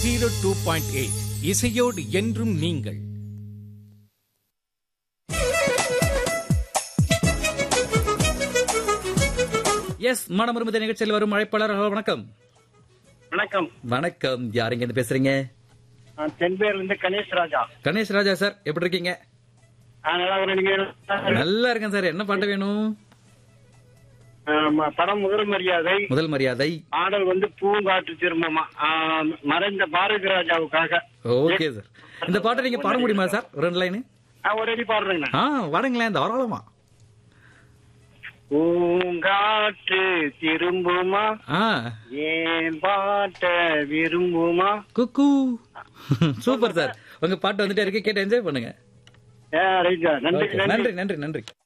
Zero two point eight இசையோடு என்றும் நீங்கள் எஸ் மனமருமதி நிகழ்ச்சியில் வரும் அழைப்பாளர் ஹலோ வணக்கம் வணக்கம் வணக்கம் யாருங்க இருந்து பேசுறீங்க நான் தென்பேர்ல இருந்து கணேஷ் ராஜா கணேஷ் ராஜா சார் எப்படி இருக்கீங்க நான் நல்லா இருக்கிறேன். நீங்க நல்லா இருக்கீங்களா? நல்லா இருக்கேன் சார் என்ன பாட்டு வேணும் ஆமா, படம் முதல் மரியாதை முதல் மரியாதை பாடல் வந்து பூங்காற்று திரும்பமா ஆ, மறைந்த பாரதி ராஜாவுக்காக ஓகே சார் இந்த பாட்டை நீங்க பாட முடியுமா சார் ரெண்டு லைனு நான் ஒரு அடி பாடுறேங்க ஆ பாடுங்களேன் தாராளமா பூங்காற்று திரும்புமா ஆ ஏன் பாட்ட விரும்புமா குக்கு சூப்பர் சார் உங்க பாட்டு வந்துட்டே இருக்கு கேட்டு என்ஜாய் பண்ணுங்க ஏ, ரைட் சார். நன்றி Okay, நன்றி நன்றி நன்றி நன்றி